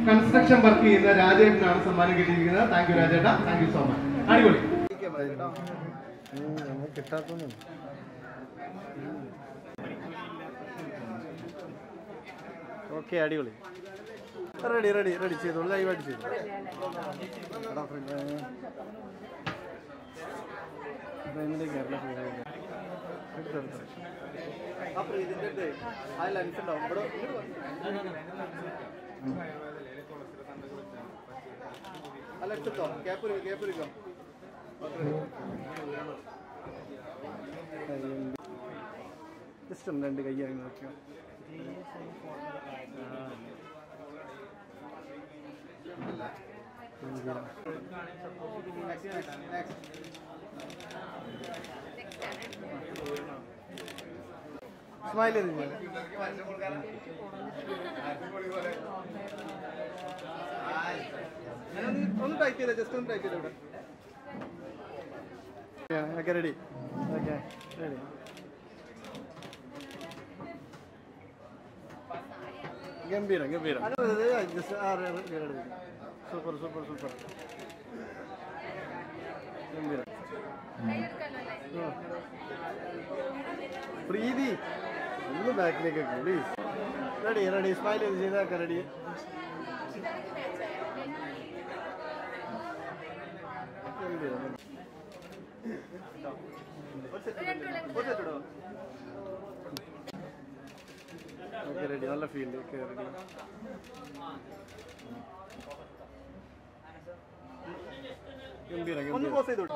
Construction work ചെയ്യുന്ന രാജേട്ടനാണ് സമ്മാനം കിട്ടിയിരിക്കുന്നത് താങ്ക് യു രാജേട്ട താങ്ക് യു സോ മച്ച് അടിപൊളി കിട്ടാത്തൊന്നും ഓക്കെ അടിപൊളി റെഡി റെഡി റെഡി ചെയ്തോളൂ ലൈവായിട്ട് ചെയ്തു എടാ, ഫ്രണ്ട്, ഏ. ഫ്രെയിമിലേക്ക് കേരള ഫ്രെയിമിലേക്ക്. എടുത്തോ, എടുത്തോ. അപ്പൊ ഇതിന്റെ അടുത്ത് ആ ലെൻസ് ഉണ്ടാവും ഇവിടെ അല്ല എടുത്തോ ക്യാപ്പ് ക്യാപ്പ് എടുക്കാം ജസ്റ്റ് ഒന്ന് രണ്ട് കൈ ഇറങ്ങി നോക്കിയോ സ്മൈൽ ചെയ്ത് ഒന്ന് ടൈപ്പ് ചെയ്തേ ജസ്റ്റ് ഒന്ന് ടൈപ്പ് ചെയ്തേ ഇവിടെ ഓക്കെ റെഡി ഓക്കെ റെഡി ഗംഭീരം ഗംഭീരം സൂപ്പർ സൂപ്പർ സൂപ്പർ ഗംഭീരം ആ. പ്രീതി ഒന്ന് ബാക്കിലേക്ക് പ്ലീസ് റെഡി റെഡി സ്മൈൽ ചെയ്ത് ചെയ്താക്ക റെഡി ഗംഭീരം ഓക്കെ റെഡി നല്ല ഫീൽഡ് ഓക്കെ റെഡി ഗംഭീരം ഗംഭീരം പോസ് ചെയ്തോളൂ